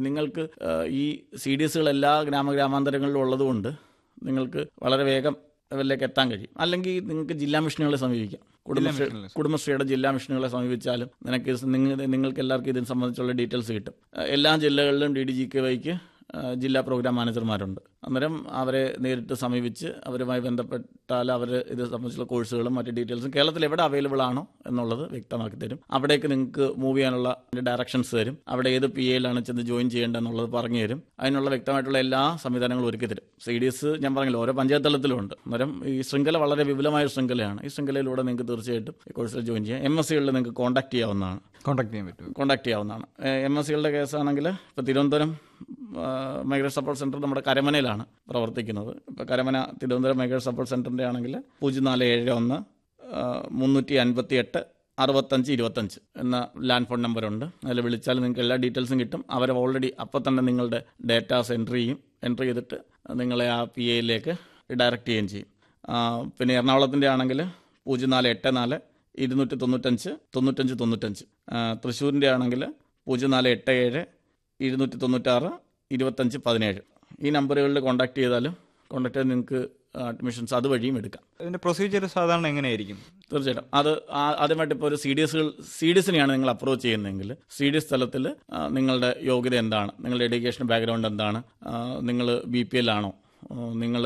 നിങ്ങൾക്ക് ആ, ഈ സി ഡി എസുകൾ എല്ലാ ഗ്രാമഗ്രാമാന്തരങ്ങളിലും ഉള്ളതുകൊണ്ട് നിങ്ങൾക്ക് വളരെ വേഗം ലെവലിലേക്ക് എത്താൻ കഴിയും അല്ലെങ്കിൽ നിങ്ങൾക്ക് ജില്ലാ മിഷനുകളെ സമീപിക്കാം കുടുംബശ്രീ കുടുംബശ്രീയുടെ ജില്ലാ മിഷനുകളെ സമീപിച്ചാലും നിനക്ക് ഇത് നിങ്ങൾ നിങ്ങൾക്ക് എല്ലാവർക്കും ഇതിനെ സംബന്ധിച്ചുള്ള ഡീറ്റെയിൽസ് കിട്ടും ആ, എല്ലാ ജില്ലകളിലും ഡി ഡി ജി കെ വൈക്ക് ജില്ലാ പ്രോഗ്രാം മാനേജർമാരുണ്ട് അന്നേരം അവരെ നേരിട്ട് സമീപിച്ച് അവരുമായി ബന്ധപ്പെട്ടാൽ അവർ ഇത് സംബന്ധിച്ചുള്ള കോഴ്സുകളും മറ്റ് ഡീറ്റെയിൽസും കേരളത്തിൽ എവിടെ അവൈലബിൾ ആണോ എന്നുള്ളത് വ്യക്തമാക്കി തരും അവിടേക്ക് നിങ്ങൾക്ക് മൂവ് ചെയ്യാനുള്ള ഡയറക്ഷൻസ് തരും അവിടെ ഏത് പി എയിലാണ് ചെന്ന് ജോയിൻ ചെയ്യേണ്ടതെന്നുള്ളത് പറഞ്ഞു തരും അതിനുള്ള വ്യക്തമായിട്ടുള്ള എല്ലാ സംവിധാനങ്ങളും ഒരുക്കി തരും സി ഡി എസ് ഞാൻ പറഞ്ഞില്ല ഓരോ പഞ്ചായത്ത് തലത്തിലും ഉണ്ട് അന്നേരം ഈ ശൃംഖല വളരെ വിപുലമായ ഒരു ശൃംഖലയാണ് ഈ ശൃംഖലയിലൂടെ നിങ്ങൾക്ക് തീർച്ചയായിട്ടും ഈ കോഴ്സിൽ ജോയിൻ ചെയ്യാം എം എസ് സികളിൽ നിങ്ങൾക്ക് കോൺടാക്ട് ചെയ്യാവുന്നതാണ് കോൺടാക്ട് ചെയ്യാൻ പറ്റുമോ കോൺടാക്ട് ചെയ്യാവുന്നതാണ് എം എസ് സികളുടെ കേസാണെങ്കിൽ ഇപ്പോൾ തിരുവനന്തപുരം മൈഗ്രേറ്റ് സപ്പോർട്ട് സെൻറ്റർ നമ്മുടെ കരമനയിലാണ് പ്രവർത്തിക്കുന്നത് ഇപ്പോൾ കരമന തിരുവനന്തപുരം മൈഗ്രേറ്റ് സപ്പോർട്ട് സെൻറ്ററിൻ്റെ ആണെങ്കിൽ പൂജ്യം നാല് ഏഴ് ഒന്ന് ആ, മുന്നൂറ്റി അൻപത്തി എട്ട് അറുപത്തഞ്ച് ഇരുപത്തഞ്ച് എന്ന ലാൻഡ് ഫോൺ നമ്പറുണ്ട് അതിൽ വിളിച്ചാൽ നിങ്ങൾക്ക് എല്ലാ ഡീറ്റെയിൽസും കിട്ടും അവർ ഓൾറെഡി അപ്പോൾ തന്നെ നിങ്ങളുടെ ഡേറ്റാസ് എൻട്രി ചെയ്യും എൻട്രി ചെയ്തിട്ട് നിങ്ങളെ ആ പി എയിലേക്ക് ഡയറക്റ്റ് ചെയ്യുകയും ചെയ്യും ആ, പിന്നെ എറണാകുളത്തിൻ്റെ ആണെങ്കിൽ പൂജ്യം നാല് എട്ട് നാല് ഇരുന്നൂറ്റി തൊണ്ണൂറ്റഞ്ച് തൊണ്ണൂറ്റഞ്ച് തൊണ്ണൂറ്റഞ്ച് ആ, തൃശ്ശൂരിൻ്റെ ആണെങ്കിൽ പൂജ്യം നാല് എട്ട് ഏഴ് ഇരുന്നൂറ്റി തൊണ്ണൂറ്റാറ് ഇരുപത്തഞ്ച് പതിനേഴ് ഈ നമ്പറുകളിൽ കോൺടാക്ട് ചെയ്താലും കോൺടാക്ട് ചെയ്ത് നിങ്ങൾക്ക് അഡ്മിഷൻസ് അതുവഴിയും എടുക്കാം അതിന്റെ പ്രൊസീജിയർ സാധാരണ എങ്ങനെയായിരിക്കും തീർച്ചയായിട്ടും അത് ആ- ആദ്യമായിട്ട് ഇപ്പോൾ ഒരു സി ഡി എസുകൾ സി ഡി എസിനെയാണ് നിങ്ങൾ അപ്രോച്ച് ചെയ്യുന്നതെങ്കിൽ സി ഡി എസ് തലത്തിൽ നിങ്ങളുടെ യോഗ്യത എന്താണ് നിങ്ങളുടെ എഡ്യൂക്കേഷൻ ബാക്ക്ഗ്രൗണ്ട് എന്താണ് നിങ്ങൾ ബി പി എൽ ആണോ നിങ്ങൾ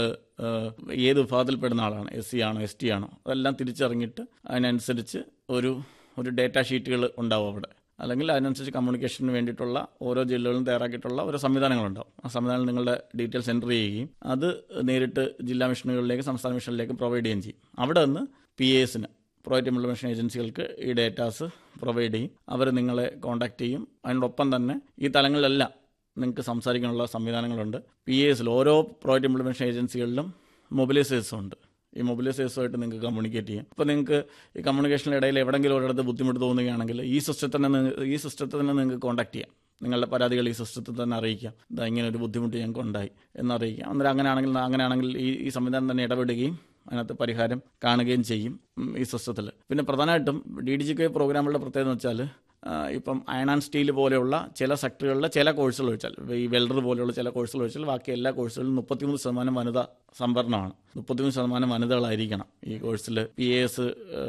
ഏത് വിഭാഗത്തിൽപ്പെടുന്ന ആളാണ് എസ് സി ആണോ എസ് ടി ആണോ അതെല്ലാം തിരിച്ചറിഞ്ഞിട്ട് അതിനനുസരിച്ച് ഒരു ഒരു ഡേറ്റാ ഷീറ്റുകൾ ഉണ്ടാവും അവിടെ അല്ലെങ്കിൽ അതിനനുസരിച്ച് കമ്മ്യൂണിക്കേഷന് വേണ്ടിയിട്ടുള്ള ഓരോ ജില്ലകളിലും തയ്യാറാക്കിയിട്ടുള്ള ഓരോ സംവിധാനങ്ങളുണ്ടാവും ആ സംവിധാനം നിങ്ങളുടെ ഡീറ്റെയിൽസ് എൻ്റർ ചെയ്യുകയും അത് നേരിട്ട് ജില്ലാ മിഷനുകളിലേക്ക് സംസ്ഥാന മിഷനിലേക്ക് പ്രൊവൈഡ് ചെയ്യുകയും ചെയ്യും അവിടെ നിന്ന് പി എസിന് പ്രൊവൈഡ് ഇംപ്ലിമെൻഷൻ ഏജൻസികൾക്ക് ഈ ഡേറ്റാസ് പ്രൊവൈഡ് ചെയ്യും അവർ നിങ്ങളെ കോൺടാക്ട് ചെയ്യും അതിനോടൊപ്പം തന്നെ ഈ തലങ്ങളിലെല്ലാം നിങ്ങൾക്ക് സംസാരിക്കാനുള്ള സംവിധാനങ്ങളുണ്ട് പി എസിൽ ഓരോ പ്രൊവൈഡ് ഇംപ്ലിമെൻഷൻ ഏജൻസികളിലും മൊബിലൈസേഴ്സും ഉണ്ട് ഈ മൊബിലൈസേഴ്സുമായിട്ട് നിങ്ങൾക്ക് കമ്മ്യൂണിക്കേറ്റ് ചെയ്യാം ഇപ്പോൾ നിങ്ങൾക്ക് ഈ കമ്മ്യൂണിക്കേഷൻ്റെ ഇടയിൽ എവിടെയെങ്കിലും ഒരിടത്ത് ബുദ്ധിമുട്ട് തോന്നുകയാണെങ്കിൽ ഈ സിസ്റ്റത്തിൽ തന്നെ നിങ്ങ- ഈ സിസ്റ്റത്തിൽ തന്നെ നിങ്ങൾക്ക് കോൺടാക്ട് ചെയ്യാം നിങ്ങളുടെ പരാതികൾ ഈ സിസ്റ്റത്തിൽ തന്നെ അറിയിക്കാം ഇതാ ഇങ്ങനെ ഒരു ബുദ്ധിമുട്ട് ഞങ്ങൾക്ക് ഉണ്ടായി എന്നറിയിക്കാം അന്നേരം അങ്ങനെയാണെങ്കിൽ അങ്ങനെയാണെങ്കിൽ ഈ ഈ സംവിധാനം തന്നെ ഇടപെടുകയും അതിനകത്ത് പരിഹാരം കാണുകയും ചെയ്യും ഉം, ഈ സിസ്റ്റത്തിൽ പിന്നെ പ്രധാനമായിട്ടും ഡി ഡി ജി കെ പ്രോഗ്രാമുകളുടെ പ്രത്യേകത എന്ന് വെച്ചാൽ ആ, ഇപ്പം അയൺ ആൻഡ് സ്റ്റീൽ പോലെയുള്ള ചില സെക്ടറുകളിലെ ചില കോഴ്സുകൾ ഒഴിച്ചാൽ ഈ വെൽഡർ പോലെയുള്ള ചില കോഴ്സുകൾ ഒഴിച്ചാൽ ബാക്കി എല്ലാ കോഴ്സുകളിലും മുപ്പത്തിമൂന്ന് ശതമാനം വനിത സംവരണമാണ് മുപ്പത്തിമൂന്ന് ശതമാനം വനിതകളായിരിക്കണം ഈ കോഴ്സിൽ പി എ എസ്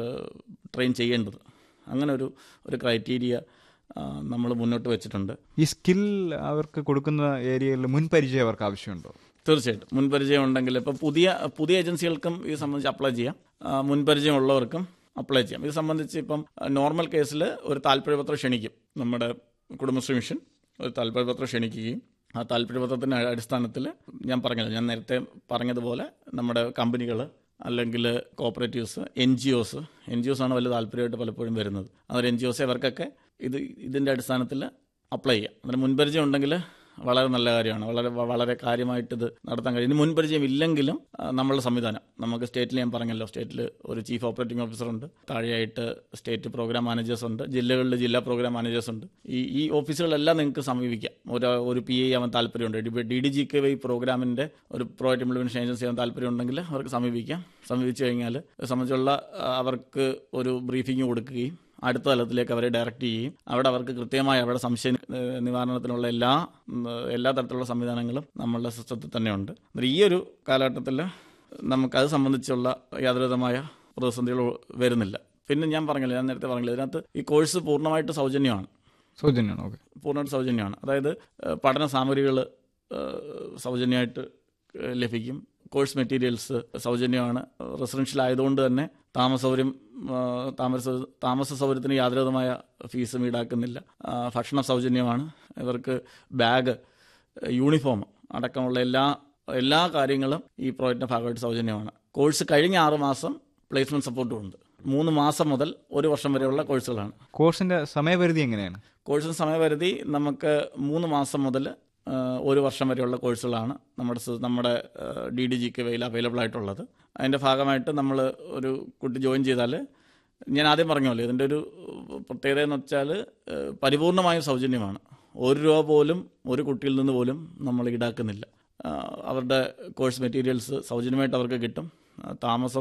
ട്രെയിൻ ചെയ്യേണ്ടത് അങ്ങനെ ഒരു ഒരു ക്രൈറ്റീരിയ നമ്മൾ മുന്നോട്ട് വെച്ചിട്ടുണ്ട് ഈ സ്കിൽ അവർക്ക് കൊടുക്കുന്ന ഏരിയയിൽ മുൻപരിചയം അവർക്ക് ആവശ്യമുണ്ടോ തീർച്ചയായിട്ടും മുൻപരിചയം ഉണ്ടെങ്കിൽ ഇപ്പോൾ പുതിയ പുതിയ ഏജൻസികൾക്കും ഇത് സംബന്ധിച്ച് അപ്ലൈ ചെയ്യാം ആ, മുൻപരിചയമുള്ളവർക്കും അപ്ലൈ ചെയ്യാം ഇത് സംബന്ധിച്ച് ഇപ്പം നോർമൽ കേസിൽ ഒരു താല്പര്യപത്രം ക്ഷണിക്കും നമ്മുടെ കുടുംബശ്രീ മിഷൻ ഒരു താല്പര്യപത്രം ക്ഷണിക്കുകയും ആ താല്പര്യപത്രത്തിൻ്റെ അടിസ്ഥാനത്തിൽ ഞാൻ പറഞ്ഞല്ലോ ഞാൻ നേരത്തെ പറഞ്ഞതുപോലെ നമ്മുടെ കമ്പനികൾ അല്ലെങ്കിൽ cooperatives N G Os N G Os ആണ് വലിയ താല്പര്യമായിട്ട് പലപ്പോഴും വരുന്നത് അവർ എൻ ജി ഒസ് ഇവർക്കൊക്കെ ഇത് ഇതിൻ്റെ അടിസ്ഥാനത്തിൽ അപ്ലൈ ചെയ്യാം അതിന് മുൻപരിചയം ഉണ്ടെങ്കിൽ വളരെ നല്ല കാര്യമാണ് വളരെ വളരെ കാര്യമായിട്ട് ഇത് നടത്താൻ കഴിയും ഇനി മുൻപരിചയം ഇല്ലെങ്കിലും ആ, നമ്മളുടെ സംവിധാനം നമുക്ക് സ്റ്റേറ്റിൽ ഞാൻ പറഞ്ഞല്ലോ സ്റ്റേറ്റിൽ ഒരു ചീഫ് ഓപ്പറേറ്റിംഗ് ഓഫീസർ ഉണ്ട് താഴെയായിട്ട് സ്റ്റേറ്റ് പ്രോഗ്രാം മാനേജേഴ്സ് ഉണ്ട് ജില്ലകളിൽ ജില്ലാ പ്രോഗ്രാം മാനേജേഴ്സ് ഉണ്ട് ഈ ഈ ഓഫീസുകളെല്ലാം നിങ്ങൾക്ക് സമീപിക്കാം ഒരു ഒരു പി ഐ ആവാൻ താല്പര്യമുണ്ട് D D G K Y പ്രോഗ്രാമിൻ്റെ ഒരു പ്രോജക്റ്റ് ഇംപ്ലിമെൻഷൻ ഏജൻസി ആവാൻ താല്പര്യമുണ്ടെങ്കിൽ അവർക്ക് സമീപിക്കാം സമീപിച്ചു കഴിഞ്ഞാൽ ഇത് സംബന്ധിച്ചുള്ള ആ, അവർക്ക് ഒരു ബ്രീഫിംഗ് കൊടുക്കുകയും അടുത്ത തലത്തിലേക്ക് അവരെ ഡയറക്റ്റ് ചെയ്യും അവിടെ അവർക്ക് കൃത്യമായി അവരുടെ സംശയ ഏഹ്, നിവാരണത്തിനുള്ള എല്ലാ ഉം, എല്ലാ തരത്തിലുള്ള സംവിധാനങ്ങളും നമ്മളുടെ സിസ്റ്റത്തിൽ തന്നെയുണ്ട് അന്നേരം ഈ ഒരു കാലഘട്ടത്തിൽ നമുക്കത് സംബന്ധിച്ചുള്ള യാതൊരുവിധമായ പ്രതിസന്ധികൾ വരുന്നില്ല പിന്നെ ഞാൻ പറഞ്ഞില്ല ഞാൻ നേരത്തെ പറഞ്ഞില്ല ഇതിനകത്ത് ഈ കോഴ്സ് പൂർണ്ണമായിട്ട് സൗജന്യമാണ് സൗജന്യമാണ് ഓക്കെ പൂർണ്ണമായിട്ട് സൗജന്യമാണ് അതായത് ഏഹ്, പഠന സാമഗ്രികൾ സൗജന്യമായിട്ട് ഏഹ്, ലഭിക്കും കോഴ്സ് മെറ്റീരിയൽസ് സൗജന്യമാണ് റെസിഡൻഷ്യൽ ആയതുകൊണ്ട് തന്നെ താമസ സൗകര്യം ഏഹ്, താമസ താമസ സൗകര്യത്തിന് യാതൊരുവിധമായ ഫീസും ഈടാക്കുന്നില്ല ആ, ഭക്ഷണം സൗജന്യമാണ് ഇവർക്ക് ബാഗ് യൂണിഫോം അടക്കമുള്ള എല്ലാ എല്ലാ കാര്യങ്ങളും ഈ പ്രോജക്റ്റിൻ്റെ ഭാഗമായിട്ട് സൗജന്യമാണ് കോഴ്സ് കഴിഞ്ഞ ആറ് മാസം പ്ലേസ്മെൻറ്റ് സപ്പോർട്ടും ഉണ്ട് മൂന്ന് മാസം മുതൽ ഒരു വർഷം വരെയുള്ള കോഴ്സുകളാണ് കോഴ്സിന്റെ സമയപരിധി എങ്ങനെയാണ് കോഴ്സിന് സമയപരിധി നമുക്ക് മൂന്ന് മാസം മുതൽ ആ, ഒരു വർഷം വരെയുള്ള കോഴ്സുകളാണ് നമ്മുടെ സ- നമ്മുടെ ഡി ഡി ജിക്ക് വെയിൽ അവൈലബിൾ ആയിട്ടുള്ളത് അതിൻ്റെ ഭാഗമായിട്ട് നമ്മൾ ഒരു കുട്ടി ജോയിൻ ചെയ്താൽ ഞാൻ ആദ്യം പറഞ്ഞല്ലോ ഇതിൻ്റെ ഒരു പ്രത്യേകത എന്ന് വെച്ചാൽ ആ, പരിപൂർണമായും സൗജന്യമാണ് ഒരു രൂപ പോലും ഒരു കുട്ടിയിൽ നിന്ന് പോലും നമ്മൾ ഈടാക്കുന്നില്ല ആ, അവരുടെ കോഴ്സ് മെറ്റീരിയൽസ് സൗജന്യമായിട്ട് അവർക്ക് കിട്ടും ആ, താമസം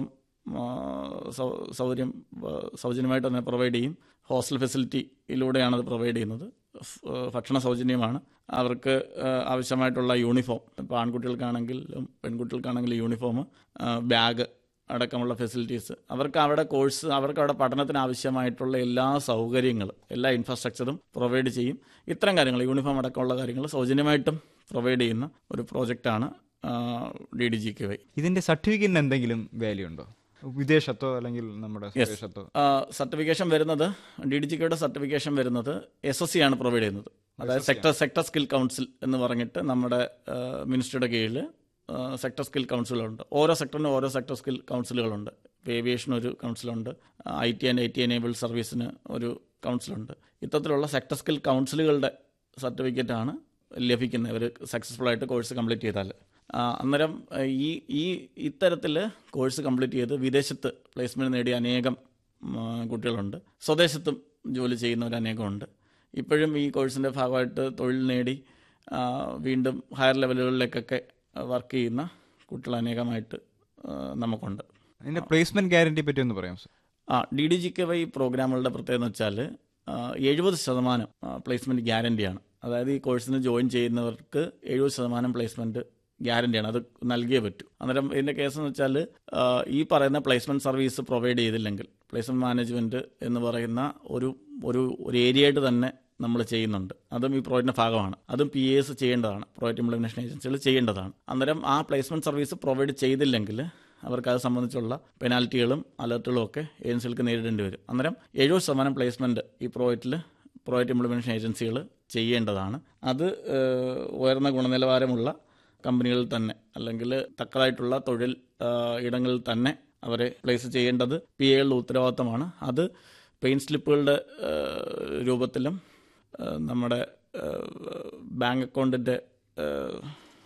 ആ, സൗ- സൗകര്യം ആ, സൗജന്യമായിട്ട് തന്നെ പ്രൊവൈഡ് ചെയ്യും ഹോസ്റ്റൽ ഫെസിലിറ്റിയിലൂടെയാണ് അത് പ്രൊവൈഡ് ചെയ്യുന്നത് ഫ്- ആ, ഭക്ഷണ സൗജന്യമാണ് അവർക്ക് ആ, ആവശ്യമായിട്ടുള്ള യൂണിഫോം ഇപ്പോൾ ആൺകുട്ടികൾക്കാണെങ്കിലും പെൺകുട്ടികൾക്കാണെങ്കിലും യൂണിഫോം ബാഗ് അടക്കമുള്ള ഫെസിലിറ്റീസ് അവർക്ക് അവിടെ കോഴ്സ് അവർക്ക് അവിടെ പഠനത്തിന് ആവശ്യമായിട്ടുള്ള എല്ലാ സൗകര്യങ്ങളും എല്ലാ ഇൻഫ്രാസ്ട്രക്ചറും പ്രൊവൈഡ് ചെയ്യും ഇത്തരം കാര്യങ്ങൾ യൂണിഫോം അടക്കമുള്ള കാര്യങ്ങൾ സൗജന്യമായിട്ടും പ്രൊവൈഡ് ചെയ്യുന്ന ഒരു പ്രോജക്റ്റാണ് D D G K Y ഇതിന്റെ സർട്ടിഫിക്കറ്റിന് എന്തെങ്കിലും വാല്യൂ ഉണ്ടോ വിദേശത്തോ അല്ലെങ്കിൽ നമ്മുടെ സ്വദേശത്തോ സർട്ടിഫിക്കേഷൻ വരുന്നത് ഡി ഡി ജി കെയുടെ സർട്ടിഫിക്കേഷൻ വരുന്നത് എസ് എസ് സി ആണ് പ്രൊവൈഡ് ചെയ്യുന്നത് അതായത് സെക്ടർ സെക്ടർ സ്കിൽ കൗൺസിൽ എന്ന് പറഞ്ഞിട്ട് നമ്മുടെ മിനിസ്ട്രിയുടെ കീഴിൽ സെക്ടർ സ്കിൽ കൗൺസിലുണ്ട് ഓരോ സെക്ടറിനും ഓരോ സെക്ടർ സ്കിൽ കൗൺസിലുകളുണ്ട് ഇപ്പോൾ ഏവിയേഷൻ ഒരു കൗൺസിലുണ്ട് I T and I T enabled സർവീസിന് ഒരു കൗൺസിലുണ്ട് ഇത്തരത്തിലുള്ള സെക്ടർ സ്കിൽ കൗൺസിലുകളുടെ സർട്ടിഫിക്കറ്റാണ് ലഭിക്കുന്നത് ഇവർ സക്സസ്ഫുൾ ആയിട്ട് കോഴ്സ് കംപ്ലീറ്റ് ചെയ്താൽ ആ, അന്നേരം ആ, ഈ ഈ ഇത്തരത്തിൽ കോഴ്സ് കംപ്ലീറ്റ് ചെയ്ത് വിദേശത്ത് പ്ലേസ്മെൻറ്റ് നേടിയ അനേകം ഉം, ആ, കുട്ടികളുണ്ട് സ്വദേശത്തും ജോലി ചെയ്യുന്നവർ അനേകമുണ്ട് ഇപ്പോഴും ഈ കോഴ്സിൻ്റെ ഭാഗമായിട്ട് തൊഴിൽ നേടി ആ, വീണ്ടും ഹയർ ലെവലുകളിലേക്കൊക്കെ വർക്ക് ചെയ്യുന്ന കുട്ടികൾ അനേകമായിട്ട് ആ, നമുക്കുണ്ട് അതിന്റെ പ്ലേസ്മെന്റ് ഗ്യാരണ്ടി പറ്റി ഒന്ന് പറയാം സർ ആ D D G K Y പ്രോഗ്രാമുകളുടെ പ്രത്യേകത എന്ന് വെച്ചാൽ എഴുപത് ശതമാനം പ്ലേസ്മെൻറ്റ് ഗ്യാരണ്ടിയാണ് അതായത് ഈ കോഴ്സിന് ജോയിൻ ചെയ്യുന്നവർക്ക് എഴുപത് ശതമാനം പ്ലേസ്മെൻറ്റ് ഗ്യാരണ്ടിയാണ് അത് നൽകിയേ പറ്റൂ അന്നേരം ഇതിൻ്റെ കേസ് എന്ന് വെച്ചാൽ ഈ പറയുന്ന പ്ലേസ്മെൻറ്റ് സർവീസ് പ്രൊവൈഡ് ചെയ്തില്ലെങ്കിൽ പ്ലേസ്മെൻറ്റ് മാനേജ്മെൻറ്റ് എന്ന് പറയുന്ന ഒരു ഒരു ഒരു ഏരിയയായിട്ട് തന്നെ നമ്മൾ ചെയ്യുന്നുണ്ട് അതും ഈ പ്രോജക്റ്റിൻ്റെ ഭാഗമാണ് അതും പി എസ് ചെയ്യേണ്ടതാണ് പ്രോജക്റ്റ് ഇംപ്ലിമെൻറ്റേഷൻ ഏജൻസികൾ ചെയ്യേണ്ടതാണ് അന്നേരം ആ പ്ലേസ്മെൻറ്റ് സർവീസ് പ്രൊവൈഡ് ചെയ്തില്ലെങ്കിൽ അവർക്ക് അത് സംബന്ധിച്ചുള്ള പെനാൽറ്റികളും അലർട്ടുകളും ഒക്കെ ഏജൻസികൾക്ക് നേരിടേണ്ടി വരും അന്നേരം എഴുപത് ശതമാനം പ്ലേസ്മെൻറ്റ് ഈ പ്രോജക്റ്റിൽ പ്രോജക്റ്റ് ഇംപ്ലിമെൻറ്റേഷൻ ഏജൻസികൾ ചെയ്യേണ്ടതാണ് അത് ഏഹ്, ഉയർന്ന ഗുണനിലവാരമുള്ള കമ്പനികളിൽ തന്നെ അല്ലെങ്കിൽ തക്കതായിട്ടുള്ള തൊഴിൽ ഏഹ്, ഇടങ്ങളിൽ തന്നെ അവരെ പ്ലേസ് ചെയ്യേണ്ടത് പി എകളുടെ ഉത്തരവാദിത്തമാണ് അത് പെയിൻ സ്ലിപ്പുകളുടെ ഏഹ്, രൂപത്തിലും ഏഹ്, നമ്മുടെ ഏഹ്, ബാങ്ക് അക്കൗണ്ടിൻ്റെ ഏഹ്,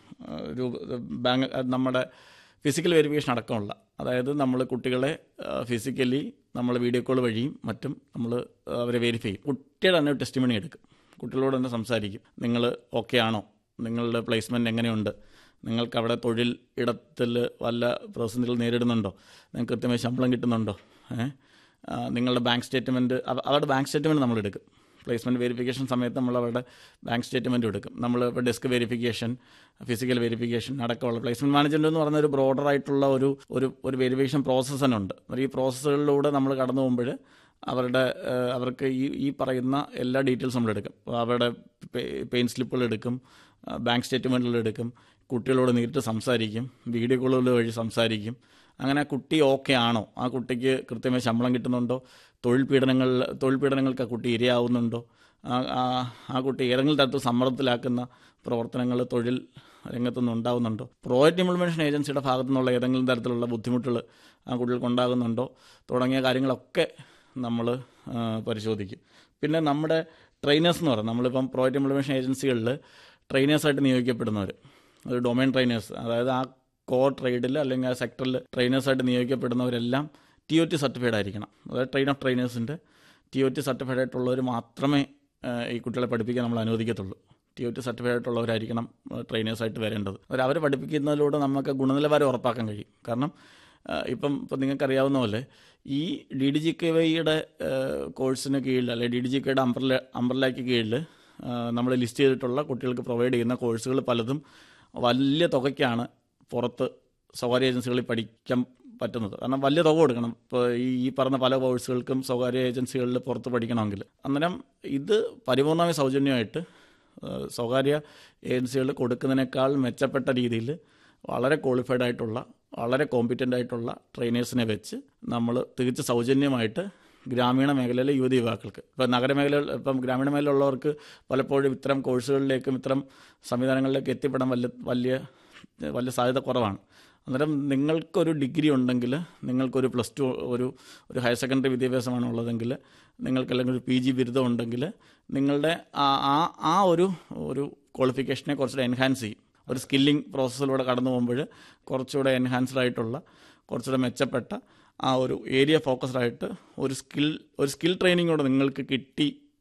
രൂപ ബാങ്ക് നമ്മുടെ ഫിസിക്കൽ വെരിഫിക്കേഷൻ അടക്കമുള്ള അതായത് നമ്മൾ കുട്ടികളെ ഫിസിക്കലി നമ്മൾ വീഡിയോ കോൾ വഴിയും മറ്റും നമ്മൾ അവരെ വെരിഫൈ ചെയ്യും കുട്ടിയുടെ തന്നെ ടെസ്റ്റിമണി എടുക്കും കുട്ടികളോട് തന്നെ സംസാരിക്കും നിങ്ങൾ ഓക്കെ ആണോ നിങ്ങളുടെ പ്ലേസ്മെൻറ്റ് എങ്ങനെയുണ്ട് നിങ്ങൾക്ക് അവിടെ തൊഴിൽ ഇടത്തിൽ വല്ല പ്രതിസന്ധികൾ നേരിടുന്നുണ്ടോ നിങ്ങൾക്ക് കൃത്യമായി ശമ്പളം കിട്ടുന്നുണ്ടോ ഏ? ആ, നിങ്ങളുടെ ബാങ്ക് സ്റ്റേറ്റ്മെൻറ്റ് അവരുടെ ബാങ്ക് സ്റ്റേറ്റ്മെൻറ്റ് നമ്മൾ എടുക്കും പ്ലേസ്മെൻറ്റ് വെരിഫിക്കേഷൻ സമയത്ത് നമ്മൾ അവരുടെ ബാങ്ക് സ്റ്റേറ്റ്മെൻറ്റ് എടുക്കും നമ്മൾ ഇപ്പോൾ ഡെസ്ക് വെരിഫിക്കേഷൻ ഫിസിക്കൽ വെരിഫിക്കേഷൻ അടക്കമുള്ള പ്ലേസ്മെൻറ്റ് മാനേജ്മെൻറ്റ് എന്ന് പറയുന്ന ഒരു ബ്രോഡർ ആയിട്ടുള്ള ഒരു ഒരു ഒരു വെരിഫിക്കേഷൻ പ്രോസസ്സ് തന്നെ ഉണ്ട് ഈ പ്രോസസ്സുകളിലൂടെ നമ്മൾ കടന്നു പോകുമ്പോൾ അവരുടെ ഏഹ്, അവർക്ക് ഈ ഈ പറയുന്ന എല്ലാ ഡീറ്റെയിൽസും നമ്മൾ എടുക്കും അപ്പോൾ അവരുടെ പെയിൻ സ്ലിപ്പുകൾ എടുക്കും ബാങ്ക് സ്റ്റേറ്റ്മെൻറ്റുകൾ എടുക്കും കുട്ടികളോട് നേരിട്ട് സംസാരിക്കും വീഡിയോ കോളുകൾ വഴി സംസാരിക്കും അങ്ങനെ ആ കുട്ടി ഓക്കെ ആണോ ആ കുട്ടിക്ക് കൃത്യമായി ശമ്പളം കിട്ടുന്നുണ്ടോ തൊഴിൽ പീഡനങ്ങൾ തൊഴിൽ പീഡനങ്ങൾക്ക് ആ കുട്ടി ഇരയാവുന്നുണ്ടോ ആ- ആ- ആ കുട്ടി ഏതെങ്കിലും തരത്തിൽ സമ്മർദ്ദത്തിലാക്കുന്ന പ്രവർത്തനങ്ങൾ തൊഴിൽ രംഗത്തുനിന്ന് ഉണ്ടാകുന്നുണ്ടോ പ്രോജക്റ്റ് ഇംപ്ലിമെൻറ്റേഷൻ ഏജൻസിയുടെ ഭാഗത്തു നിന്നുള്ള ഏതെങ്കിലും തരത്തിലുള്ള ബുദ്ധിമുട്ടുകൾ ആ കുട്ടികൾക്ക് ഉണ്ടാകുന്നുണ്ടോ തുടങ്ങിയ കാര്യങ്ങളൊക്കെ നമ്മൾ പരിശോധിക്കും പിന്നെ നമ്മുടെ ട്രെയിനേഴ്സ് എന്ന് പറയുന്നത് നമ്മളിപ്പം പ്രോജക്റ്റ് ഇംപ്ലിമെൻറ്റേഷൻ ഏജൻസികളിൽ ട്രെയിനേഴ്സായിട്ട് നിയോഗിക്കപ്പെടുന്നവർ ഒരു ഡൊമൈൻ ട്രെയിനേഴ്സ് അതായത് ആ കോർ ട്രേഡിൽ അല്ലെങ്കിൽ ആ സെക്ടറിൽ ട്രെയിനേഴ്സായിട്ട് നിയോഗിക്കപ്പെടുന്നവരെല്ലാം ടി ഒ ടി സർട്ടിഫൈഡ് ആയിരിക്കണം അതായത് ട്രെയിൻ ഓഫ് ട്രെയിനേഴ്സിൻ്റെ ടി ഒ ടി സർട്ടിഫൈഡ് ആയിട്ടുള്ളവർ മാത്രമേ ആ, ഈ കുട്ടികളെ പഠിപ്പിക്കാൻ നമ്മൾ അനുവദിക്കത്തുള്ളൂ ടി ഒ ടി സർട്ടിഫൈഡ് ആയിട്ടുള്ളവരായിരിക്കണം ട്രെയിനേഴ്സായിട്ട് വരേണ്ടത് അവർ അവരെ പഠിപ്പിക്കുന്നതിലൂടെ നമുക്ക് ഗുണനിലവാരം ഉറപ്പാക്കാൻ കഴിയും കാരണം ആ, ഇപ്പം ഇപ്പം നിങ്ങൾക്കറിയാവുന്ന പോലെ ഈ ഡി ഡി ജി കെ വൈയുടെ കോഴ്സിന് കീഴിൽ അല്ലെ ഡി ഡി ജി കെയുടെ അംബ്രല അംബ്രലയ്ക്ക് കീഴിൽ നമ്മൾ ലിസ്റ്റ് ചെയ്തിട്ടുള്ള കുട്ടികൾക്ക് പ്രൊവൈഡ് ചെയ്യുന്ന കോഴ്സുകൾ പലതും വലിയ തുകയ്ക്കാണ് പുറത്ത് സ്വകാര്യ ഏജൻസികളിൽ പഠിക്കാൻ പറ്റുന്നത് കാരണം വലിയ തുക കൊടുക്കണം ഇപ്പോൾ ഈ ഈ പറഞ്ഞ പല കോഴ്സുകൾക്കും സ്വകാര്യ ഏജൻസികളിൽ പുറത്ത് പഠിക്കണമെങ്കിൽ അന്നേരം ഇത് പരിപൂർണമായി സൗജന്യമായിട്ട് ഏഹ്, സ്വകാര്യ ഏജൻസികൾ കൊടുക്കുന്നതിനേക്കാൾ മെച്ചപ്പെട്ട രീതിയിൽ വളരെ ക്വാളിഫൈഡ് ആയിട്ടുള്ള വളരെ കോമ്പിറ്റൻ്റ് ആയിട്ടുള്ള ട്രെയിനേഴ്സിനെ വെച്ച് നമ്മൾ തികച്ച് സൗജന്യമായിട്ട് ഗ്രാമീണ മേഖലയിലെ യുവതി യുവാക്കൾക്ക് ഇപ്പം നഗരമേഖല ഇപ്പം ഗ്രാമീണ മേഖലയിലുള്ളവർക്ക് പലപ്പോഴും ഇത്തരം കോഴ്സുകളിലേക്കും ഇത്തരം സംവിധാനങ്ങളിലേക്ക് എത്തിപ്പെടാൻ വലിയ വലിയ വലിയ സാധ്യത കുറവാണ് അന്നേരം നിങ്ങൾക്കൊരു ഡിഗ്രി ഉണ്ടെങ്കിൽ നിങ്ങൾക്കൊരു പ്ലസ് ടു ഒരു ഒരു ഹയർ സെക്കൻഡറി വിദ്യാഭ്യാസമാണ് ഉള്ളതെങ്കിൽ നിങ്ങൾക്ക് അല്ലെങ്കിൽ ഒരു പി ജി ബിരുദം ഉണ്ടെങ്കിൽ നിങ്ങളുടെ ആ ആ ആ ഒരു ഒരു ക്വാളിഫിക്കേഷനെ കുറച്ചുകൂടെ എൻഹാൻസ് ചെയ്യും ഒരു സ്കില്ലിംഗ് പ്രോസസ്സിലൂടെ കടന്നു പോകുമ്പോൾ കുറച്ചുകൂടെ എൻഹാൻസ്ഡ് ആയിട്ടുള്ള കുറച്ചുകൂടെ മെച്ചപ്പെട്ട ആ ഒരു ഏരിയ ഫോക്കസ്ഡ് ആയിട്ട് ഒരു സ്കിൽ ഒരു സ്കിൽ ട്രെയിനിങ് കൂടെ നിങ്ങൾക്ക് കിട്ടി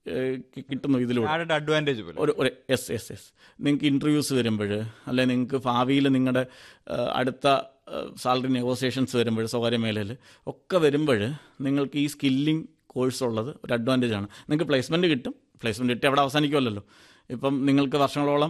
ഏഹ്, കി- കിട്ടുന്നു ഇതിലൂടെ ആഡഡ് അഡ്വാൻറ്റേജ് പോലെ ഒരു ഒരു എസ് എസ് എസ് നിങ്ങൾക്ക് ഇൻ്റർവ്യൂസ് വരുമ്പോൾ അല്ലെ നിങ്ങൾക്ക് ഭാവിയിൽ നിങ്ങളുടെ അടുത്ത സാലറി നെഗോസിയേഷൻസ് വരുമ്പോൾ സ്വകാര്യ മേഖലയിൽ ഒക്കെ വരുമ്പോൾ നിങ്ങൾക്ക് ഈ സ്കില്ലിംഗ് കോഴ്സ് ഉള്ളത് ഒരു അഡ്വാൻറ്റേജ് ആണ് നിങ്ങൾക്ക് പ്ലേസ്മെൻറ്റ് കിട്ടും പ്ലേസ്മെൻറ്റ് കിട്ടി അവിടെ അവസാനിക്കുമല്ലോ ഇപ്പം നിങ്ങൾക്ക് വർഷങ്ങളോളം